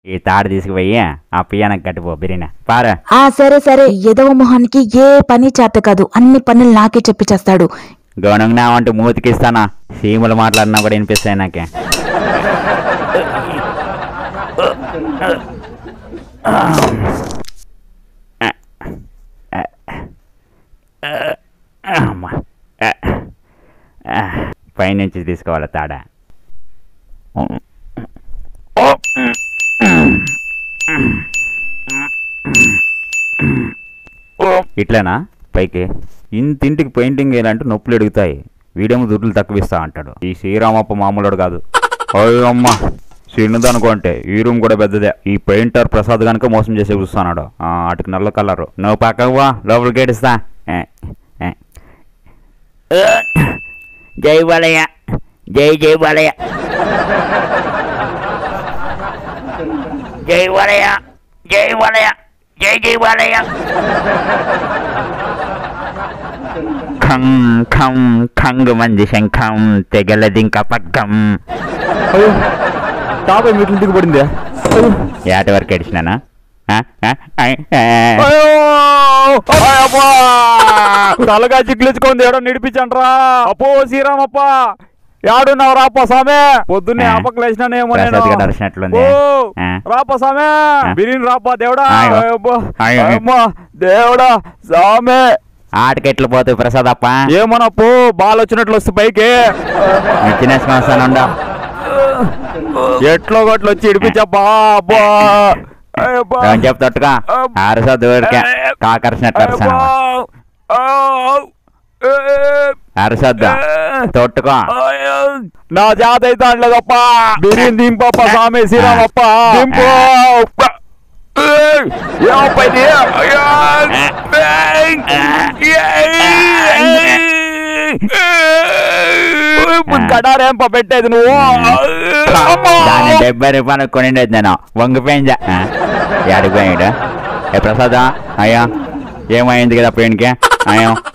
ఈ తాడు తీసుకుపోయి ఆ పియానకు కట్టిపో బిర్యానీ పారా ఆ సరే సరే ఎదవ మొహానికి ఏ పని చేత కాదు అన్ని పనులు నాకే చెప్పిచేస్తాడు గౌనంగా అంటూ మూతికిస్తానా సీములు మాట్లాడినా కూడా వినిపిస్తాయి నాకే అమ్మా. పైనుంచి తీసుకోవాలి తాడా ఇట్లనా పైకి ఇంతింటికి పెయింటింగ్ వేయాలంటే నొప్పులు ఎడుగుతాయి వీడేమో దుడ్లు తక్కువ ఇస్తా అంటాడు ఈ శ్రీరామప్ప మామూలుడు కాదు అమ్మ చిన్నదనుకుంటే ఈ రూమ్ కూడా పెద్దదే ఈ పెయింటర్ ప్రసాద్ కనుక మోసం చేసి చూస్తున్నాడు ఆ, అటుకు నల్ల కలరు నువ్వు పక్కకు వా లోపలికి గేటిస్తా ఏ, ఏ. జై బాలయ్య జై జై బాలయ్య జై బాలయ్య జై బాలయ్య జై జై బాలయ్య ఖం ఖం ఖంగు మంది శంఖం తెగలదింక పక్కం తాపై మెట్లు దిగుబడింది ఏటి వరకు ఏడిచినానా ఆ? ఆ? ఐ, ఆ. తలగా చిక్లించుకుంది ఏడో నిడిపించండ్రా అపో శ్రీరామప్ప యాడున్నావు రాప సామే పొద్దున్నే ఆ. ఆపకు లేచినానేమో నేను ప్రసాద్ గారు అరిచినట్లుంది. ఓ, ఆ. రాప సామే ఆ. బిరిన్ రాప దేవుడా ఆయో. అబ్బో, ఆయో. అమ్మా, దేవుడా సామే ఆటకెట్లు పోతాయి ప్రసాద్ అప్ప ఏమన్నా పో బాల్ వచ్చినట్లు వస్తే పైకి తినేసుకొని వస్తానుండా ఎట్లో గట్లు వచ్చి ఇడిపించబ్బా అబ్బా అబ్బా. ఏమని చెప్తట్టుగా అరసా దూరికే కాకరిసినట్టు అరసాను అరసద్దా తొట్టుకో నా జాత అయితే అనలేదప్ప బిర్యానీ దింపప్ప సామె శ్రీరామప్ప దింపు ఏమప్ప ఇది అయ్యో. ఇప్పుడు కడారేంప పెట్టేది నువ్వు దాన్ని డెబ్బై రూపాయలు కొనిండేది నేను వంగిపోయిందా ఏడిపోయాడు ఏ ప్రసాద్ అయ్యా ఏమైంది కదా పెయిన్కి అయ్యా